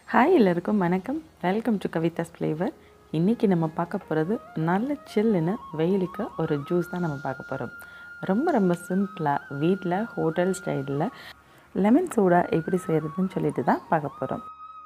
hi எல்லாருக்கும் வணக்கம் welcome to கவிதாஸ் flavour இன்றைக்கி நம்ம பார்க்க போகிறது நல்ல சில்லுன்னு வெயிலுக்கு ஒரு ஜூஸ் தான் நம்ம பார்க்க போகிறோம் ரொம்ப ரொம்ப சிம்பிளாக வீட்டில் ஹோட்டல் ஸ்டைலில் லெமன் சோடா எப்படி செய்கிறதுன்னு சொல்லிட்டு தான் பார்க்க போகிறோம்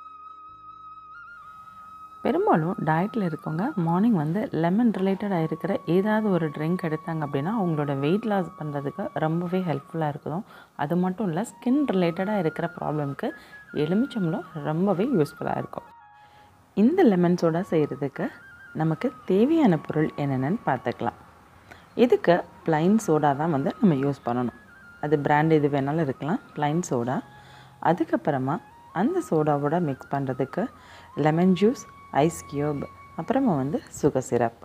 பெரும்பாலும் டயட்டில் இருக்கவங்க மார்னிங் வந்து லெமன் ரிலேட்டடாக இருக்கிற ஏதாவது ஒரு ட்ரிங்க் எடுத்தாங்க அப்படின்னா அவங்களோட வெயிட் லாஸ் பண்ணுறதுக்கு ரொம்பவே ஹெல்ப்ஃபுல்லாக இருக்கும் அது மட்டும் இல்லை ஸ்கின் ரிலேட்டடாக இருக்கிற ப்ராப்ளம்க்கு எலுமிச்சம்பழம் ரொம்பவே யூஸ்ஃபுல்லாக இருக்கும் இந்த லெமன் சோடா செய்கிறதுக்கு நமக்கு தேவையான பொருள் என்னென்னு பார்த்துக்கலாம் இதுக்கு ப்ளைன் சோடா தான் வந்து நம்ம யூஸ் பண்ணணும் அது பிராண்ட் எது வேணாலும் இருக்கலாம் ப்ளைன் சோடா அதுக்கப்புறமா அந்த சோடாவோட மிக்ஸ் பண்ணுறதுக்கு லெமன் ஜூஸ் ஐஸ் க்யூப் அப்புறமா வந்து சுகர் சிரப்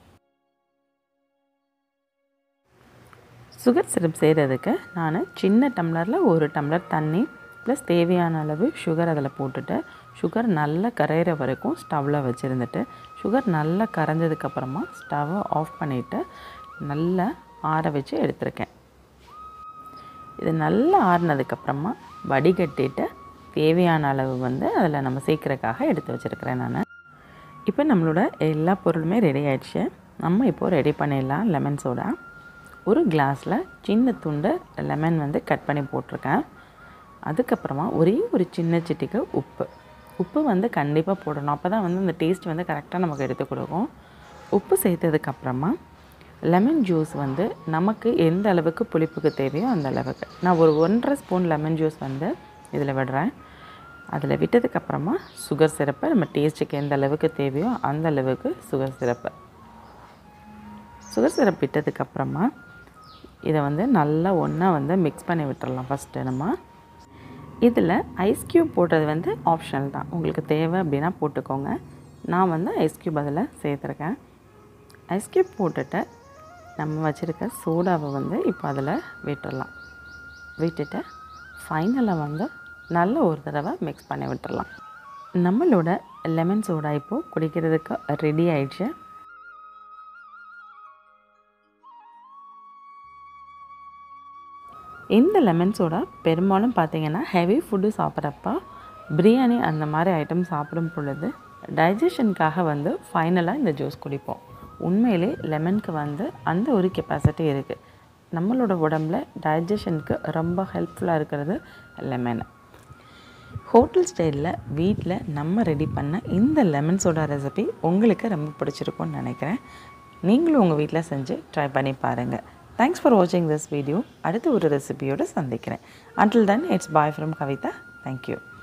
சுகர் சிரப் செய்கிறதுக்கு நான் சின்ன டம்ளரில் ஒரு டம்ளர் தண்ணி ப்ளஸ் தேவையான அளவு சுகர் அதில் போட்டுட்டு சுகர் நல்லா கரையிற வரைக்கும் ஸ்டவ்வில் வச்சுருந்துட்டு சுகர் நல்லா கரைஞ்சதுக்கப்புறமா ஸ்டவ்வை ஆஃப் பண்ணிவிட்டு நல்லா ஆற வச்சு எடுத்திருக்கேன் இது நல்லா ஆறினதுக்கப்புறமா வடிகட்டிட்டு தேவையான அளவு வந்து அதில் நம்ம சேர்க்குறதுக்காக எடுத்து வச்சுருக்கிறேன் நான் இப்போ நம்மளோட எல்லா பொருளுமே ரெடி ஆயிடுச்சு நம்ம இப்போது ரெடி பண்ணிடலாம் லெமன் சோடா ஒரு கிளாஸில் சின்ன துண்டு லெமன் வந்து கட் பண்ணி போட்டிருக்கேன் அதுக்கப்புறமா ஒரே ஒரு சின்ன சிட்டிக்கு உப்பு உப்பு வந்து கண்டிப்பாக போடணும் அப்போ தான் வந்து அந்த டேஸ்ட் வந்து கரெக்டாக நமக்கு எடுத்து கொடுக்கும் உப்பு சேர்த்ததுக்கப்புறமா லெமன் ஜூஸ் வந்து நமக்கு எந்த அளவுக்கு புளிப்புக்கு தேவையோ அந்த அளவுக்கு நான் ஒரு ஒன்றரை ஸ்பூன் லெமன் ஜூஸ் வந்து இதில் விடுறேன் அதில் விட்டதுக்கப்புறமா சுகர் சிரப்பை நம்ம டேஸ்ட்டுக்கு எந்த அளவுக்கு தேவையோ அந்த அளவுக்கு சுகர் சிரப்பு சுகர் சிரப் விட்டதுக்கப்புறமா இதை வந்து நல்லா ஒன்றா வந்து மிக்ஸ் பண்ணி விட்டுறலாம் ஃபஸ்ட்டு நம்ம இதில் ஐஸ் க்யூப் போடுறது வந்து ஆப்ஷனல் தான் உங்களுக்கு தேவை அப்படின்னா போட்டுக்கோங்க நான் வந்து ஐஸ் க்யூப் அதில் சேர்த்துருக்கேன் ஐஸ் க்யூப் போட்டுட்டு நம்ம வச்சுருக்க சோடாவை வந்து இப்போ அதில் விட்டுடலாம் விட்டுட்டு ஃபைனலாக வந்து நல்ல ஒரு தடவை மிக்ஸ் பண்ணி விட்டுடலாம் நம்மளோட லெமன் சோடா இப்போது குடிக்கிறதுக்கு ரெடி ஆயிடுச்சு இந்த லெமன் சோடா பெரும்பாலும் பார்த்தீங்கன்னா ஹெவி ஃபுட்டு சாப்பிட்றப்ப பிரியாணி அந்த மாதிரி ஐட்டம் சாப்பிடும் பொழுது டைஜஷனுக்காக வந்து ஃபைனலாக இந்த ஜூஸ் குடிப்போம் உண்மையிலே லெமனுக்கு வந்து அந்த ஒரு கெப்பாசிட்டி இருக்குது நம்மளோட உடம்புல டைஜஷனுக்கு ரொம்ப ஹெல்ப்ஃபுல்லாக இருக்கிறது லெமன் ஹோட்டல் ஸ்டைலில் வீட்டில் நம்ம ரெடி பண்ண இந்த லெமன் சோடா ரெசிபி உங்களுக்கு ரொம்ப பிடிச்சிருக்கும்னு நினைக்கிறேன் நீங்களும் உங்கள் வீட்டில் செஞ்சு ட்ரை பண்ணி பாருங்கள் தேங்க்ஸ் ஃபார் வாட்சிங் திஸ் வீடியோ அடுத்த ஒரு ரெசிபியோடு சந்திக்கிறேன் until then it's bye from Kavitha thank you